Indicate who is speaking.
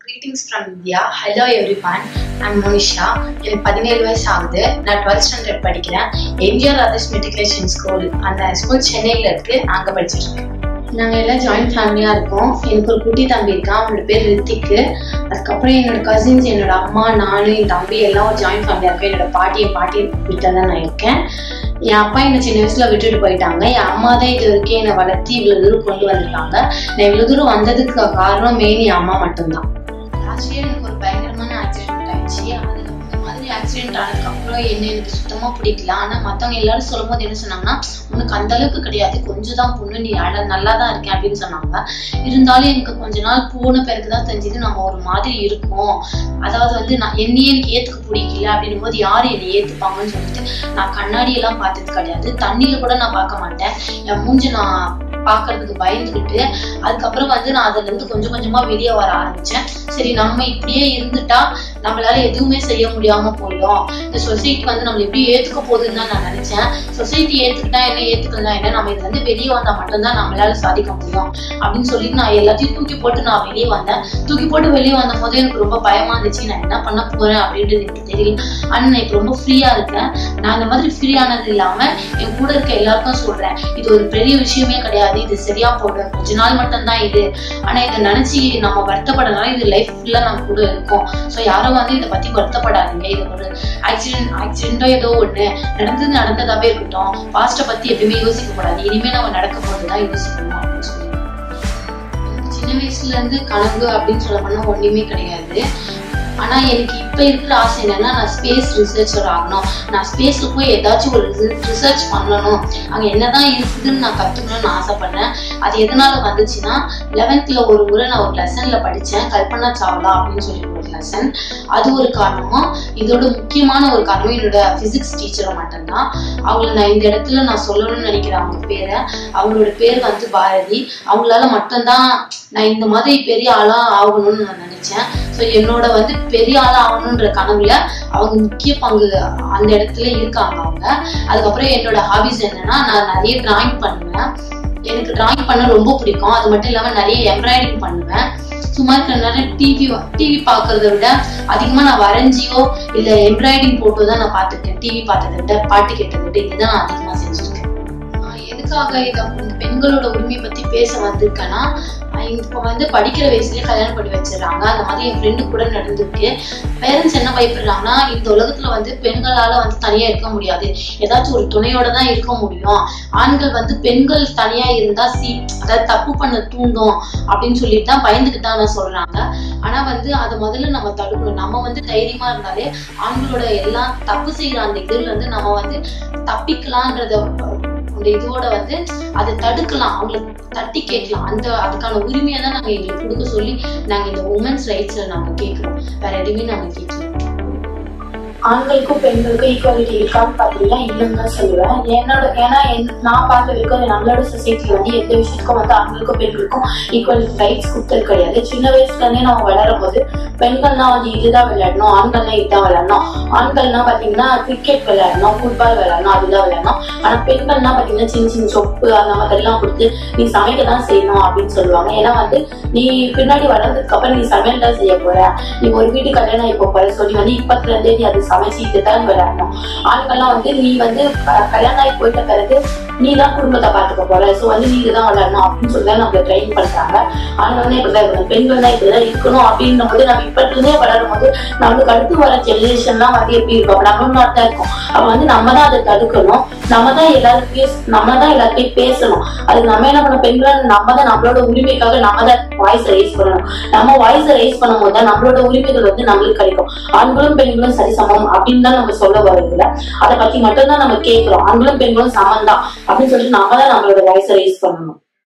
Speaker 1: greetings from India hello everyone I'm Monisha எனக்கு பதினேழு வயசு ஆகுது நான் டுவெல்த் ஸ்டாண்டர்ட் படிக்கிறேன் எம்ஜிஆர் அதர்ஸ் மெட்ரிகுலேஷன் ஸ்கூல் அந்த ஸ்கூல் சென்னையில் இருக்கு அங்கே படிச்சுட்டு இருக்கேன் நாங்கள் எல்லாம் ஜாயிண்ட் ஃபேமிலியாக இருக்கோம் எனக்கு ஒரு குட்டி தம்பி இருக்கான் அவனோட பேர் ரித்திக்கு அதுக்கப்புறம் என்னோட கசின்ஸ் என்னோட அம்மா நானு என் தம்பி எல்லாம் ஒரு ஜாயிண்ட் ஃபேமிலியாக இருக்கோம் என்னோட பாட்டி என் பாட்டி வீட்டில் தான் நான் இருக்கேன் என் அப்பா என்னை சின்ன வயசுல விட்டுட்டு போயிட்டாங்க என் அம்மா தான் இது வரைக்கும் என்னை வளர்த்தி இவ்வளவு தூரம் கொண்டு வந்திருக்காங்க நான் இவ்வளவு தூரம் வந்ததுக்கு காரணம் மெயின் என் அம்மா மட்டும்தான் லாஸ்ட் இயர் எனக்கு ஒரு பயங்கரமான ஆக்சிடென்ட் ஆயிடுச்சு அது இந்த மாதிரி ஆக்சிடென்ட் ஆனதுக்கப்புறம் என்ன எனக்கு சுத்தமா பிடிக்கல ஆனா மத்தவங்க எல்லாரும் சொல்லும் போது என்ன சொன்னாங்கன்னா உனக்கு அந்த அளவுக்கு கிடையாது கொஞ்சம் தான் பொண்ணு நீ அழ நல்லா தான் இருக்கேன் அப்படின்னு சொன்னாங்க இருந்தாலும் எனக்கு கொஞ்ச நாள் போன பிறகுதான் தெரிஞ்சது நம்ம ஒரு மாதிரி இருக்கோம் அதாவது வந்து நான் என்னையே எனக்கு ஏத்துக்க பிடிக்கல அப்படின்னும் போது யாரு என்னை ஏத்துப்பாங்கன்னு சொல்லிட்டு நான் கண்ணாடி எல்லாம் பார்த்தது கிடையாது தண்ணியில கூட நான் பார்க்க மாட்டேன் என் மூஞ்சி நான் பார்க்கறதுக்கு பயந்துக்கிட்டு அதுக்கப்புறம் வந்து நான் அதுல இருந்து கொஞ்சம் கொஞ்சமா வெளியே வர ஆரம்பிச்சேன் சரி நம்ம இப்படியே இருந்துட்டா நம்மளால எதுவுமே செய்ய முடியாம போயிடும் இந்த சொசைட்டி வந்து நம்மள எப்படி ஏத்துக்க போகுதுன்னு தான் நான் நினைச்சேன் சொசைட்டி ஏத்துக்கிட்டா என்ன ஏத்துக்கலாம் என்ன நம்ம இதுல இருந்து வெளியே வந்தா மட்டும்தான் நம்மளால சாதிக்க முடியும் அப்படின்னு சொல்லிட்டு நான் எல்லாத்தையும் தூக்கி போட்டு நான் வெளியே வந்தேன் தூக்கி போட்டு வெளியே வந்த போது எனக்கு ரொம்ப பயமா இருந்துச்சு நான் என்ன பண்ண போறேன் அப்படின்றது எனக்கு தெரியல ஆனா நான் இப்ப ரொம்ப ஃப்ரீயா இருக்கேன் நான் இந்த மாதிரி ஃப்ரீ ஆனது இல்லாம என் கூட இருக்க எல்லாருக்கும் சொல்றேன் இது ஒரு பெரிய விஷயமே கிடையாது இது சரியா போடும் கொஞ்ச நாள் மட்டும்தான் இது ஆனா இதை நினைச்சு நம்ம வருத்தப்படலாம் இது லைஃப் ஃபுல்லா நம்ம கூட இருக்கும் ஸோ யாரும் வந்து இதை பத்தி வருத்தப்படாதீங்க இது ஒரு ஆக்சிடென்ட் ஆக்சிடென்டோ ஏதோ ஒண்ணு நடந்தது நடந்ததாவே இருக்கட்டும் பாஸ்ட பத்தி எப்பயுமே யோசிக்க கூடாது இனிமே நம்ம நடக்க போறதுதான் யோசிக்கணும் அப்படின்னு சொல்லி சின்ன வயசுல இருந்து கனவு அப்படின்னு சொல்ல போனா ஒண்ணுமே கிடையாது ஆனா எனக்கு இப்ப இருக்கிற ஆசை என்னன்னா நான் ஸ்பேஸ் ரிசர்ச்சர் ஆகணும் நான் ஸ்பேஸ்ல போய் ஏதாச்சும் ஒரு ரிசர்ச் பண்ணணும் அங்க என்னதான் இருக்குதுன்னு நான் கத்துக்கணும்னு ஆசைப்பட்றேன் அது எதனால வந்துச்சுன்னா லெவன்த்ல ஒரு முறை நான் ஒரு லெசன்ல படிச்சேன் கல்பனா சாவ்லா அப்படின்னு சொல்லி ஒரு லெசன் அது ஒரு காரணமும் இதோட முக்கியமான ஒரு காரணம் என்னோட பிசிக்ஸ் டீச்சரை மட்டும்தான் அவங்கள நான் இந்த இடத்துல நான் சொல்லணும்னு நினைக்கிறேன் அவங்க பேரை அவங்களோட பேர் வந்து பாரதி அவங்களால மட்டும்தான் நான் இந்த மாதிரி பெரிய ஆளா ஆகணும்னு நான் நினைச்சேன் ஸோ என்னோட வந்து பெரிய ஆளா ஆகணுன்ற கனவுல அவங்க முக்கிய பங்கு அந்த இடத்துல இருக்காங்க அவங்க அதுக்கப்புறம் என்னோட ஹாபிஸ் என்னன்னா நான் நிறைய டிராயிங் பண்ணுவேன் எனக்கு டிராயிங் பண்ண ரொம்ப பிடிக்கும் அது மட்டும் இல்லாம நிறைய எம்ப்ராய்டிங் பண்ணுவேன் சும்மா இருக்கிற நேரம் டிவி டிவி பார்க்கறத விட அதிகமா நான் வரைஞ்சியோ இல்ல எம்ப்ராய்டிங் போட்டோ தான் நான் பார்த்துருக்கேன் டிவி பார்த்ததை விட பாட்டு கேட்டதை விட இதுதான் நான் அதிகமா செஞ்சிருக்கேன் ஆஹ் எதுக்காக இதை வந்து பெண்களோட உரிமை பத்தி பேச வந்திருக்கேன்னா இப்போ வந்து படிக்கிற வயசுலயே கல்யாணம் பண்ணி வச்சிடறாங்க அந்த மாதிரி என் ஃப்ரெண்டு கூட நடந்திருக்கு பேரண்ட்ஸ் என்ன பயப்படுறாங்கன்னா இந்த உலகத்துல வந்து பெண்களால வந்து தனியா இருக்க முடியாது ஏதாச்சும் ஒரு துணையோட தான் இருக்க முடியும் ஆண்கள் வந்து பெண்கள் தனியா இருந்தா சி அதாவது தப்பு பண்ண தூண்டும் அப்படின்னு சொல்லிட்டு தான் பயந்துட்டு தான் சொல்றாங்க ஆனா வந்து அதை முதல்ல நம்ம தடுக்கணும் நம்ம வந்து தைரியமா இருந்தாலே ஆண்களோட எல்லாம் தப்பு செய்யற அந்த இதுல இருந்து நம்ம வந்து தப்பிக்கலான்றத அந்த இதோட வந்து அதை தடுக்கலாம் அவங்களை தட்டி கேட்கலாம் அந்த அதுக்கான உரிமையை தான் நாங்க எங்களுக்கு கொடுக்க சொல்லி நாங்க இந்த உமன்ஸ் ரைட்ஸ்ல நாங்க கேட்கிறோம் வேற எதுவுமே நாங்க கேட்கல
Speaker 2: ஆண்களுக்கும் பெண்களுக்கும் ஈக்குவாலிட்டி இருக்கான்னு பாத்தீங்கன்னா இல்லைன்னு தான் சொல்லுவேன் என்னோட ஏன்னா என்- நான் பார்த்த வரைக்கும் நம்மளோட சொசைட்டில வந்து எந்த விஷயத்துக்கும் வந்து ஆண்களுக்கும் பெண்களுக்கும் ஈக்குவல் ரைட்ஸ் கொடுத்தது கிடையாது சின்ன வயசுல இருந்தே நம்ம வளரும் போது பெண்கள்னா வந்து இதுதான் விளையாடணும் ஆண்கள்னா இதுதான் விளையாடணும் ஆண்கள்னா பாத்தீங்கன்னா கிரிக்கெட் விளையாடணும் ஃபுட்பால் விளையாடணும் அதுதான் விளையாடணும் ஆனா பெண்கள்னா பாத்தீங்கன்னா சின்ன சின்ன சொப்பு அந்த மாதிரி எல்லாம் கொடுத்து நீ சமைக்க தான் செய்யணும் அப்படின்னு சொல்லுவாங்க ஏன்னா வந்து நீ பின்னாடி வளர்ந்ததுக்கு அப்புறம் நீ சமையல் தான் செய்ய போற நீ ஒரு வீட்டு கல்யாணம் இப்போ போற சொல்லி வந்து இப்பத்துல இருந்தே நீ அது சமைச்சு தான் விளையாடணும் ஆண்கள்லாம் வந்து நீ வந்து க- கல்யாணம் ஆகி போயிட்ட பிறகு நீ தான் குடும்பத்தை பாத்துக்க போற சோ வந்து நீங்க தான் விளையாடணும் அப்படின்னு சொல்லி தான் நம்மள ட்ரெயின் பண்றாங்க ஆண்கள் தான் இப்படிதான் இருக்கணும் பெண்கள் தான் இப்படிதான் இருக்கணும் அப்படின்னும் போது நம்ம இப்பத்துல இருந்தே வளரும் போது நம்மளுக்கு அடுத்து வர ஜெனரேஷன்லாம் வந்து எப்படி இருக்கும் நம்ம மாதிரி தான் இருக்கும் அப்ப வந்து நம்ம தான் அதை தடுக்கணும் நம்ம தான் எல்லாருக்கையும் நம்ம தான் எல்லாருக்கையும் பேசணும் அதுக்கு நம்ம என்ன பண்ண பெண்கள் நம்ம தான் நம்மளோட உரிமைக்காக நம்ம தான் வாய்ஸ் ரைஸ் பண்ணணும் நம்ம வாய்ஸ் ரைஸ் பண்ணும்போது தான் நம்மளோட உரிமைகள் வந்து நம்மளுக்கு கிடைக்கும் ஆண்களும் பெண்களும் சரிசமம் அப்படின்னு தான் நம்ம சொல்ல வரதில்ல அதை பத்தி மட்டும் தான் நம்ம கேட்கிறோம் ஆண்களும் பெண்களும் சமம் தான் அப்படின்னு சொல்லிட்டு நம்ம தான் நம்மளோட வாய்ஸ் ரைஸ் பண்ணணும்